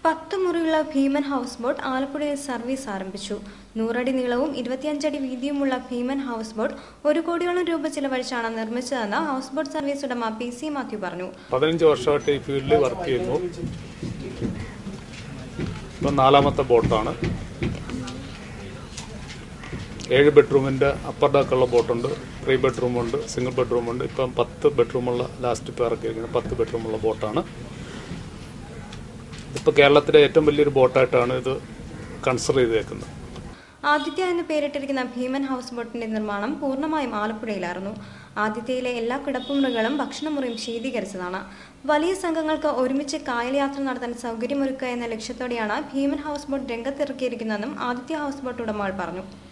പത്ത് മുറിയുള്ള ഭീമൻ ഹൗസ് ബോട്ട് ആലപ്പുഴയിൽ സർവീസ് ആരംഭിച്ചു നൂറടി നീളവും ഇരുപത്തിയഞ്ചടി വീതിയുമുള്ള ഭീമൻ ഹൗസ് ബോട്ട് ഒരു കോടിയോളം രൂപ ചിലവഴിച്ചാണ് നിർമ്മിച്ചതെന്ന് ഹൗസ് ബോട്ട് സർവീസ് ഉടമ പി സി മാത്യു പറഞ്ഞു പതിനഞ്ച് വർഷമായിട്ട് ഈ ഫീൽഡിൽ വർക്ക് ചെയ്യുന്നു ഇപ്പം നാലാമത്തെ ബോട്ടാണ് ഏഴ് ബെഡ്റൂമിൻ്റെ അപ്പർ ഡെക്കുള്ള ബോട്ടുണ്ട് ത്രീ ബെഡ്റൂമുണ്ട് സിംഗിൾ ബെഡ്റൂമുണ്ട് ഇപ്പം പത്ത് ബെഡ്റൂമുള്ള ലാസ്റ്റ് ഇപ്പോൾ ഇറക്കിയിരിക്കുന്നത് പത്ത് ബെഡ്റൂമുള്ള ബോട്ടാണ് ഇതിപ്പോൾ കേരളത്തിലെ ഏറ്റവും വലിയൊരു ബോട്ടായിട്ടാണ് ഇത് കൺസിഡർ ചെയ്തേക്കുന്നത് ആദിത്യ എന്ന് പേരിട്ടിരിക്കുന്ന ഭീമൻ ഹൗസ് ബോട്ടിന്റെ നിർമ്മാണം പൂർണ്ണമായും ആലപ്പുഴയിലായിരുന്നു ആദിത്യയിലെ എല്ലാ കിടപ്പുമുറികളും ഭക്ഷണമുറിയും ശീതീകരിച്ചതാണ് വലിയ സംഘങ്ങൾക്ക് ഒരുമിച്ച് കായൽ യാത്ര നടത്താൻ സൗകര്യമൊരുക്കുക എന്ന ലക്ഷ്യത്തോടെയാണ് ഭീമൻ ഹൗസ് ബോട്ട് രംഗത്തിറക്കിയിരിക്കുന്നതെന്നും ആദിത്യ ഹൗസ് ബോട്ട് ഉടമകൾ പറഞ്ഞു